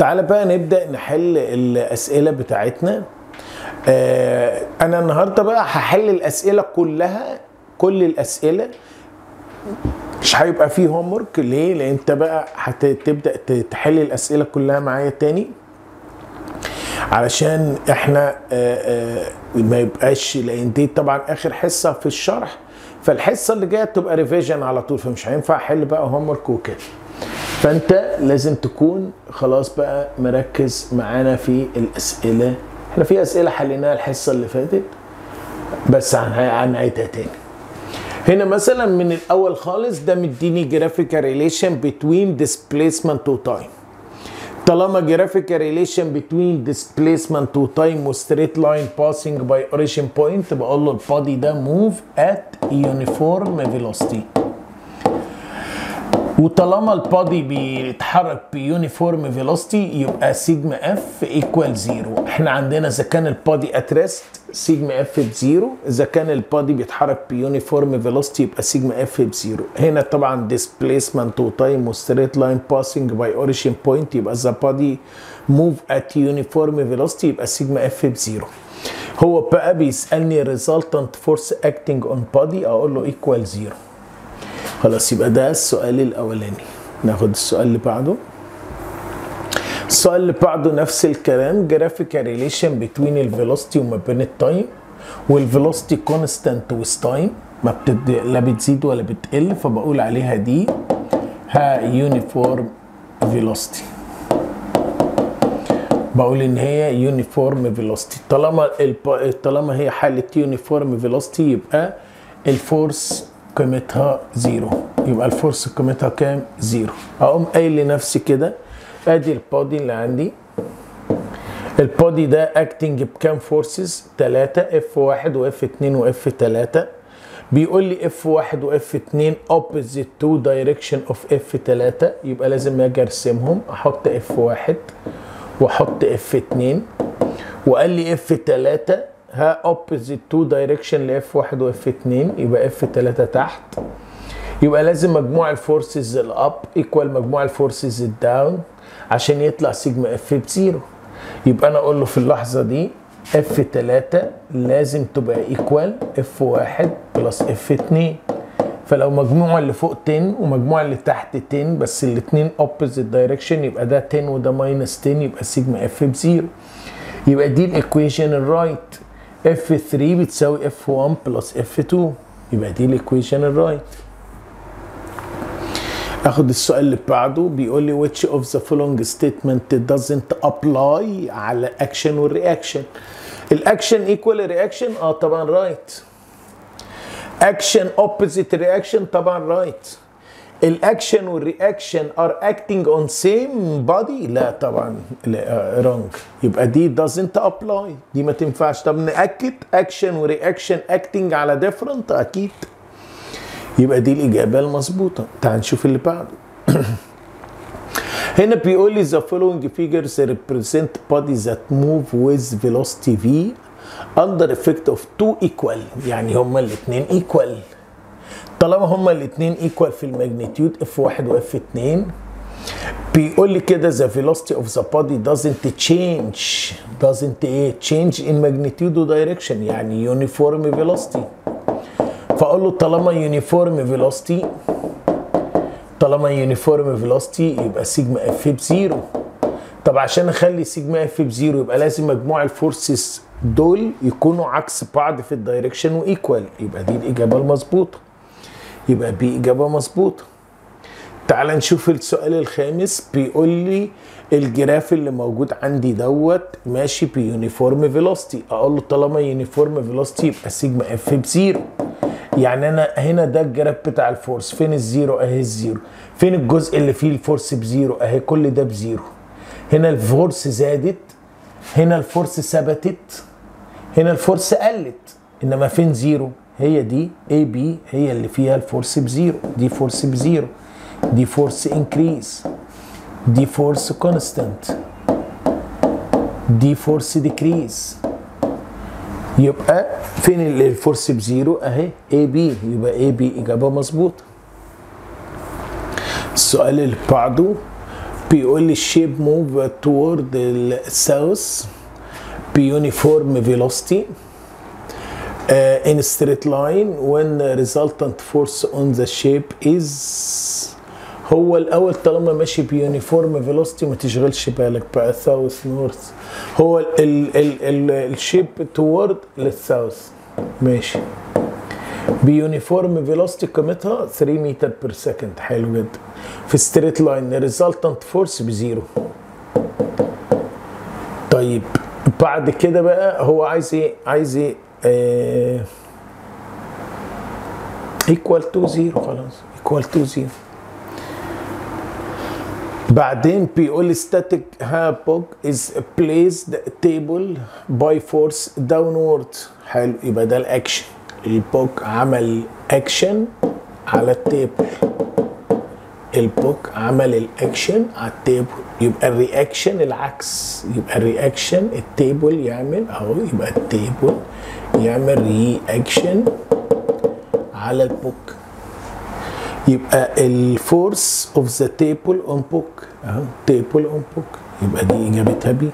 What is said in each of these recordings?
تعالى بقى نبدا نحل الاسئله بتاعتنا آه انا النهارده بقى هحل الاسئله كلها كل الاسئله مش هيبقى فيه هوم ورك ليه لان انت بقى هتبدا تحل الاسئله كلها معايا تاني علشان احنا آه آه ما يبقاش لان دي طبعا اخر حصه في الشرح فالحصه اللي جايه تبقى ريفيجن على طول فمش هينفع احل بقى هوم ورك وكده فانت لازم تكون خلاص بقى مركز معانا في الاسئله احنا في اسئله حليناها الحصه اللي فاتت بس هنعيدها تاني هنا مثلا من الاول خالص ده مديني جرافيكال ريليشن بتوين ديسبيسمنت وتايم طالما جرافيكال ريليشن بتوين ديسبيسمنت وتايم وستريت لاين باسنج باي اوريجين بوينت بقول له البادي ده موف ات يونيفورم فيلوسيتي وطالما البادي بيتحرك بيونيفورم فيلوسيتي يبقى سيجما اف ايكوال زيرو احنا عندنا اذا كان البادي ات ريست سيجما اف بزيرو اذا كان البادي بيتحرك بيونيفورم فيلوسيتي يبقى سيجما اف بزيرو هنا طبعا ديسبيسمنت وتايم وستريت لاين باسنج باي اوريجين بوينت يبقى ذا بادي موف ات يونيفورم فيلوسيتي يبقى سيجما اف بزيرو هو بقى بيسالني resultant force acting on body اقول له equal زيرو خلاص يبقى ده السؤال الاولاني ناخد السؤال اللي بعده السؤال اللي بعده نفس الكلام جرافيكال ريليشن بين الفيلوسيتي وما بين التايم والفيلوسيتي كونستانت ويز تايم ما بتد... لا بتزيد ولا بتقل فبقول عليها دي ها يونيفورم فيلوسيتي بقول ان هي يونيفورم فيلوسيتي طالما الب... طالما هي حاله يونيفورم فيلوسيتي يبقى الفورس قيمتها زيرو يبقى الفورس قيمتها كام زيرو اقوم قايل لنفسي كده ادي البادي اللي عندي البادي ده اكتنج بكام فورسز 3 اف 1 واف 2 واف 3 بيقول لي اف 1 واف 2 اوبوزيت تو دايركشن اوف اف 3 يبقى لازم اجي ارسمهم احط اف 1 واحط اف 2 وقال لي اف 3 ها اوبوزيت تو دايركشن لاف 1 واف 2 يبقى اف 3 تحت يبقى لازم مجموع الفورسز الاب ايكوال مجموع الفورسز الداون عشان يطلع سيجما اف بزيرو يبقى انا اقول له في اللحظه دي اف 3 لازم تبقى ايكوال اف 1 بلس اف 2 فلو مجموع اللي فوق 10 ومجموع اللي تحت 10 بس الاثنين اوبوزيت دايركشن يبقى ده 10 وده ماينس 10 يبقى سيجما اف بزيرو يبقى دي الايكويشن الرايت F3 بتساوي F1 بلس F2 يبقى دي الايكويشن الرايت اخد السؤال اللي بعده بيقول لي which of the following statement doesn't apply على الاكشن والرياكشن الاكشن ايكوال الرياكشن اه طبعا رايت اكشن اوبوزيت رياكشن طبعا رايت الاكشن والرياكشن ار اكتنج اون سيم بادي لا طبعا رونج يبقى دي doesn't apply دي ما تنفعش طب ناكد اكشن ورياكشن اكتنج على ديفرنت اكيد يبقى دي الاجابه المظبوطه تعال نشوف اللي بعده هنا بيقول لي the following figures represent bodies that move with velocity v under effect of two equal يعني هما الاثنين equal طالما هما الاثنين ايكوال في الماجنتيود اف 1 واف 2 بيقول لي كده the velocity of the body doesn't change doesn't ايه change in magnitude و direction يعني uniform velocity فاقول له طالما uniform velocity طالما uniform velocity يبقى سيجما اف بزيرو طب عشان اخلي سيجما اف بزيرو يبقى لازم مجموع الفورسز دول يكونوا عكس بعض في الدايركشن وايكوال يبقى دي الاجابه المظبوطه يبقى بي إجابة مظبوطة تعال نشوف السؤال الخامس بيقول لي الجراف اللي موجود عندي دوت ماشي بيونيفورم فيلوسيتي اقول له طالما يونيفورم فيلوسيتي يبقى سيجما اف بزيرو يعني انا هنا ده الجراف بتاع الفورس فين الزيرو اهي الزيرو فين الجزء اللي فيه الفورس بزيرو اهي كل ده بزيرو هنا الفورس زادت هنا الفورس ثبتت هنا الفورس قلت انما فين زيرو هي دي اي بي هي اللي فيها الفورس بزيرو دي فورس بزيرو دي فورس انكريز دي فورس كونستانت دي فورس ديكريز يبقى فين الفورس بزيرو اهي اي بي يبقى اي بي اجابه مظبوطه السؤال اللي بعده بيقول لي الشيب موف toward الساوث بيونيفورم فيلوسيتي uh, in straight line when the resultant force on the shape is هو الاول طالما ماشي بيونيفورم فيلوسيتي ما تشغلش بالك بقى ساوث نورث هو ال ال ال ال الشيب توورد للساوث ماشي بيونيفورم فيلوسيتي قيمتها 3 متر بير سكند حلو جدا في ستريت لاين الريزلتنت فورس بزيرو طيب بعد كده بقى هو عايز ايه عايز ايه ايكوال تو زيرو خلاص ايكوال تو زيرو بعدين بيقول static هابوك is placed table by force downward حلو يبقى ده الاكشن البوك عمل اكشن على التيبل البوك عمل الاكشن على التيبل يبقى الرياكشن العكس يبقى الرياكشن التيبل يعمل اهو يبقى التيبل يعمل رياكشن على البوك يبقى الفورس اوف ذا تيبل اون بوك اهو تيبل اون بوك يبقى دي اجابتها بي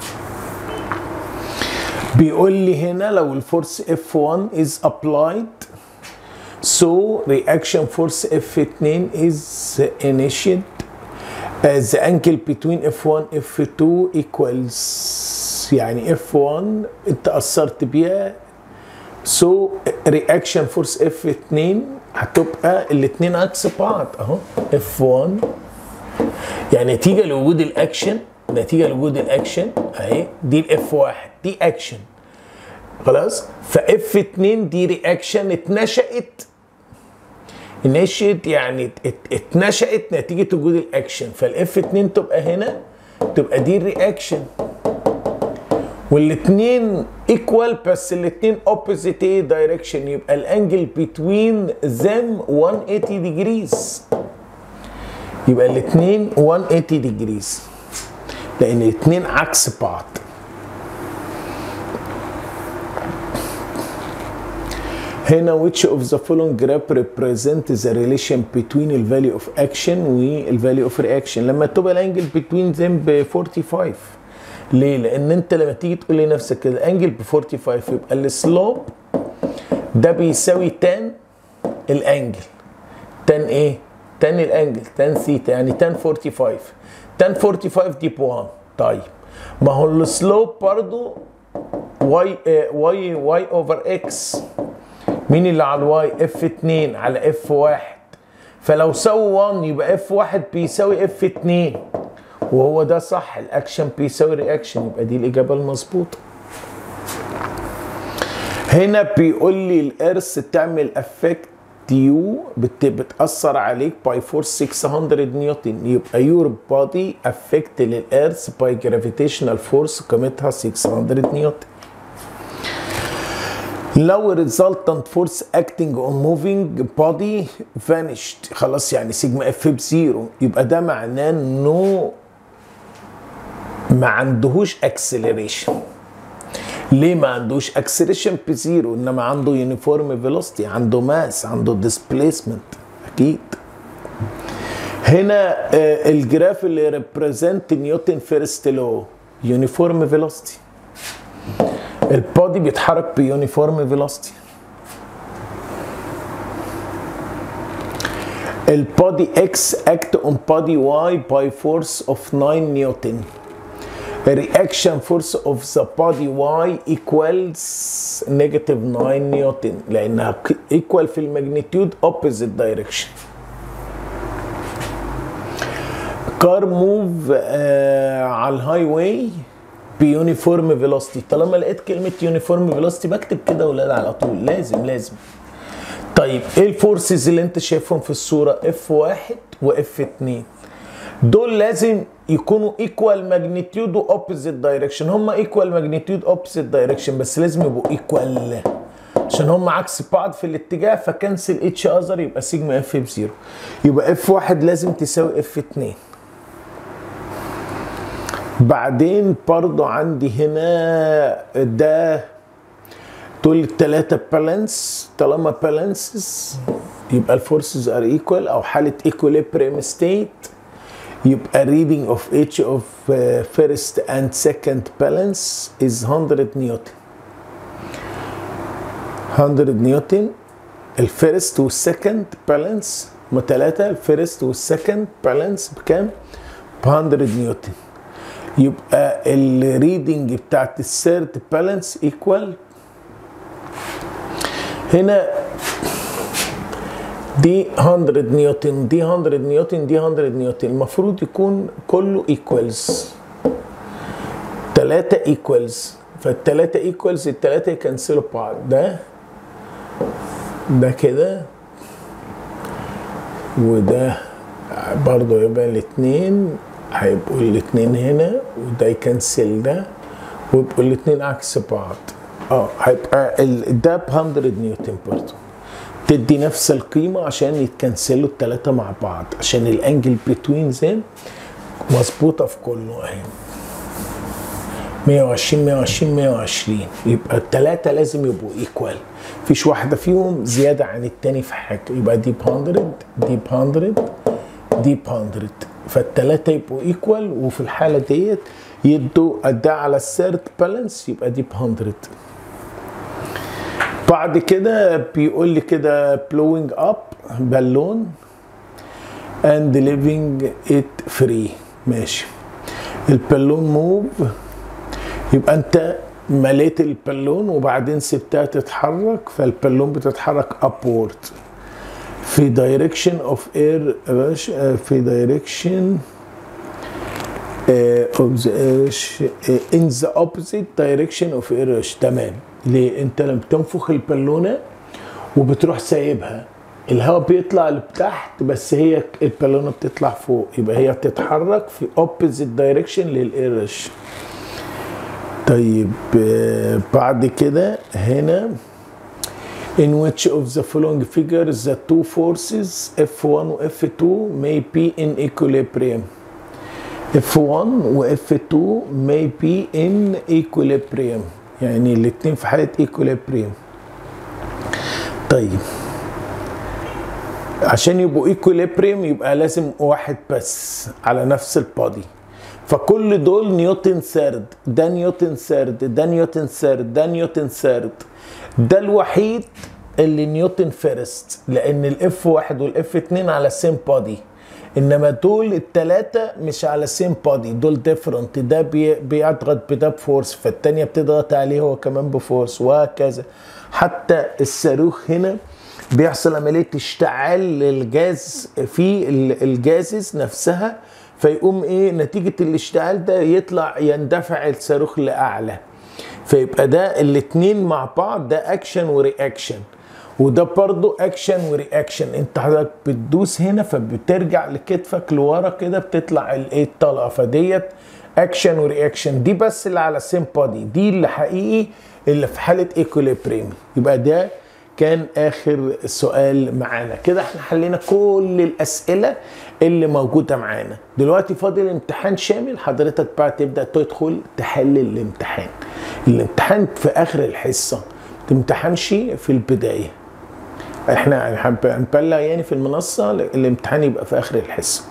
بيقول لي هنا لو الفورس F1 is applied so reaction force F2 is initiated uh, the angle between F1 F2 equals يعني F1 انت اثرت بيها so reaction force F2 هتبقى الاثنين عكس بعض اهو F1 يعني نتيجه لوجود الاكشن نتيجه لوجود الاكشن اهي دي الاف 1 دي اكشن خلاص فاف 2 دي رياكشن اتنشأت انيشيت يعني اتنشأت نتيجه وجود الاكشن فالاف 2 تبقى هنا تبقى دي الرياكشن والاثنين ايكوال بس الاثنين اوبوزيت ايه دايركشن يبقى الانجل بتوين ذم 180 ديجريز يبقى الاثنين 180 ديجريز لان الاثنين عكس بعض هنا which of the following graph represent the relation between the value of action وال value of reaction لما تبقى الانجل between them ب 45 ليه؟ لان انت لما تيجي تقول لنفسك كده الانجل ب 45 يبقى السلوب ده بيساوي تان الانجل تان ايه؟ تان الانجل تان ثيتا يعني تان 45 تان 45 دي ب 1 طيب ما هو السلوب برضو واي واي واي اوفر اكس مين اللي على الواي اف 2 على اف 1 فلو سووا 1 يبقى اف 1 بيساوي اف 2 وهو ده صح الاكشن بيساوي رياكشن يبقى دي الاجابه المظبوطه هنا بيقول لي الارث تعمل افكت يو بت بتاثر عليك باي فورس 600 نيوتن يبقى يور بودي افكت للارث باي جرافيتيشنال فورس قيمتها 600 نيوتن لو resultant force acting on moving body vanished خلاص يعني سيجما اف بزيرو يبقى ده معناه انه ما عندهوش اكسلريشن ليه ما عندوش اكسلريشن بزيرو انما عنده يونيفورم فيلوسيتي عنده ماس عنده ديسبيسمنت اكيد هنا آه الجراف اللي ريبريزنت نيوتن فيرست لو يونيفورم فيلوسيتي البودي بيتحرك بيونيفورم فيلوسيتي البودي اكس اكت اون بودي واي باي فورس اوف 9 نيوتن reaction force of the body y equals negative 9 نيوتن لانها equal في الماجنتيود opposite direction كار موف آه على الهاي واي بيونيفورم فيلوسيتي طالما لقيت كلمه يونيفورم فيلوسيتي بكتب كده ولاد على طول لازم لازم طيب ايه الفورسز اللي انت شايفهم في الصوره اف واحد واف اتنين دول لازم يكونوا ايكوال ماجنتيود واوبوزيت دايركشن هم ايكوال ماجنتيود اوبوزيت دايركشن بس لازم يبقوا ايكوال عشان هم عكس بعض في الاتجاه فكنسل اتش اذر يبقى سيجما اف بزيرو يبقى اف واحد لازم تساوي اف اتنين بعدين برضو عندي هنا ده دول التلاتة بالانس طالما بالانسز يبقى الفورسز ار ايكوال او حالة ايكوليبريم ستيت يبقى reading of each of uh, first and second balance is 100 نيوتن 100 نيوتن الفيرست والسكند بالانس هما تلاتة الفيرست والسكند بالانس بكام؟ ب 100 نيوتن يبقى الريدنج بتاعت الثيرد بالانس ايكوال هنا دي 100 نيوتن دي 100 نيوتن دي 100 نيوتن المفروض يكون كله ايكوالز تلاتة ايكوالز فالتلاتة ايكوالز التلاتة يكنسلوا بعض ده ده كده وده برضه يبقى الاتنين هيبقوا الاتنين هنا وده يكنسل ده ويبقوا الاتنين عكس بعض اه هيبقى ال- ده ب 100 نيوتن برضه تدي نفس القيمة عشان يتكنسلوا التلاتة مع بعض عشان الانجل بتوين زين مظبوطة في كله اهي 120 120 120 يبقى التلاتة لازم يبقوا ايكوال مفيش واحدة فيهم زيادة عن التاني في حاجة يبقى دي ب 100 دي ب 100 دي ب 100 فالتلاتة يبقوا ايكوال وفي الحالة ديت يدوا ده على الثيرد بالانس يبقى دي ب 100 بعد كده بيقول لي كده blowing up بالون and leaving it free ماشي البالون موف يبقى انت مليت البالون وبعدين سبتها تتحرك فالبالون بتتحرك upward في direction of air rush آه، في direction آه، of the air rush آه، in the opposite direction of air rush تمام ليه انت لما بتنفخ البالونه وبتروح سايبها الهواء بيطلع لتحت بس هي البالونه بتطلع فوق يبقى هي بتتحرك في opposite direction للاير رش طيب آه، بعد كده هنا in which of the following figures the two forces F1 و F2 may be in equilibrium F1 و F2 may be in equilibrium يعني الاتنين في حالة equilibrium طيب عشان يبقوا equilibrium يبقى لازم واحد بس على نفس البادي فكل دول نيوتن ثيرد ده نيوتن ثيرد ده نيوتن ثيرد ده نيوتن ثيرد ده الوحيد اللي نيوتن فيرست لان الاف واحد والاف اتنين على سيم بادي انما دول التلاتة مش على سيم بادي دول ديفرنت ده بي بيضغط بده بفورس فالتانية بتضغط عليه هو كمان بفورس وهكذا حتى الصاروخ هنا بيحصل عملية اشتعال للجاز في ال- الجازز نفسها فيقوم ايه نتيجة الاشتعال ده يطلع يندفع الصاروخ لأعلى فيبقى ده الاتنين مع بعض ده اكشن ورياكشن وده برضو اكشن ورياكشن انت حضرتك بتدوس هنا فبترجع لكتفك لورا كده بتطلع الايه الطلقه فديت اكشن ورياكشن دي بس اللي على سيم بادي دي اللي حقيقي اللي في حاله ايكوليبريم يبقى ده كان اخر سؤال معانا كده احنا حلينا كل الاسئله اللي موجوده معانا دلوقتي فاضل امتحان شامل حضرتك بقى تبدا تدخل تحل الامتحان الامتحان في اخر الحصه ما تمتحنش في البدايه احنا هنحب- هنبلغ يعني في المنصه الامتحان يبقى في اخر الحصه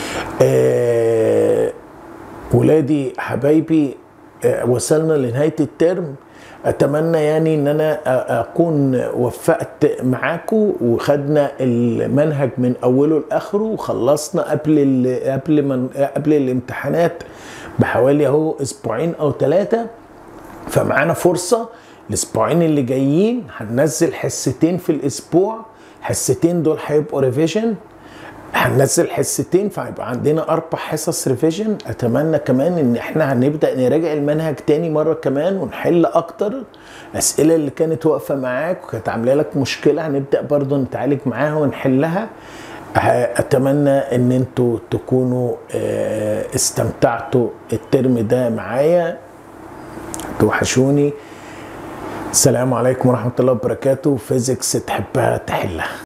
آه ولادي حبايبي آه، وصلنا لنهايه الترم اتمنى يعني ان انا أ- اكون وفقت معاكم وخدنا المنهج من اوله لاخره وخلصنا قبل ال قبل من قبل الامتحانات بحوالي اهو اسبوعين او ثلاثه فمعانا فرصه الاسبوعين اللي جايين هننزل حصتين في الاسبوع حصتين دول هيبقوا ريفيجن هننزل حصتين فهيبقى عندنا اربع حصص ريفيجن اتمنى كمان ان احنا هنبدا نراجع المنهج تاني مره كمان ونحل اكتر الاسئله اللي كانت واقفه معاك وكانت عامله لك مشكله هنبدا برضو نتعالج معاها ونحلها اتمنى ان انتوا تكونوا آه، استمتعتوا الترم ده معايا توحشوني السلام عليكم ورحمه الله وبركاته فيزيكس تحبها تحلها